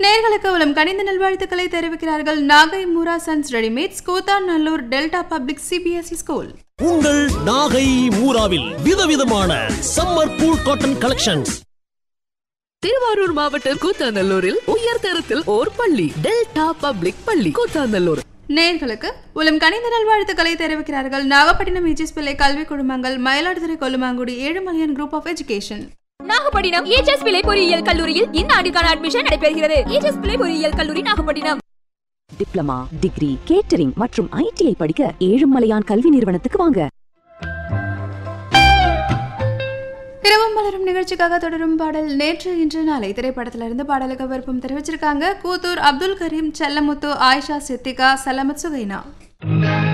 நேர்களுக்கு உலம் கணித நல்வாழ்த்துக்களை தெரிவிக்கிறார்கள் Nagai Moora sons readymades Koothanallur delta public CBSE school உங்கள் நாகை மூராவில் விதவிதமான summer cool cotton collections Thiruvarur மாவட்டம் கூத்தாநல்லூரில் உயர் தரத்தில் ஓர் பள்ளி டெல்டா பப்ளிக் பள்ளி கூத்தாநல்லூர் நேர்களுக்கு உலம் கணித நல்வாழ்த்துக்களை தெரிவிக்கிறார்கள் நாகப்பட்டினம் இஜிஸ் பிள்ளை கல்வி குழுமங்கள் Mayiladuthurai Kollumangudi Ezhumalaiyan group of education Nagapattinam EGS Pillai பொறியியல் கல்லூரியில் இந்த ஆண்டுக்கான அட்மிஷன் நடைபெறுகிறது ஏஜஸ் பிள்ளை பொறியியல் கல்லூரி நாகப்பட்டினம் டிப்ளமா டிகிரி கேட்டரிங் மற்றும் ஐடிஐ படிக்க ஏழுமலையான் கல்வி நிறுவனத்துக்கு வாங்க இரவும் மலரும் நிகழ்ச்சிக்காக தொடரும் பாடல் நேற்று இன்று நாளை திரைப்படத்திலிருந்து பாடலுக்கு விருப்பம் தெரிவிச்சிருக்காங்க கூத்தூர் அப்துல் கரீம் செல்லமுத்து ஆயிஷா சித்திகா சலமத் சுகைனா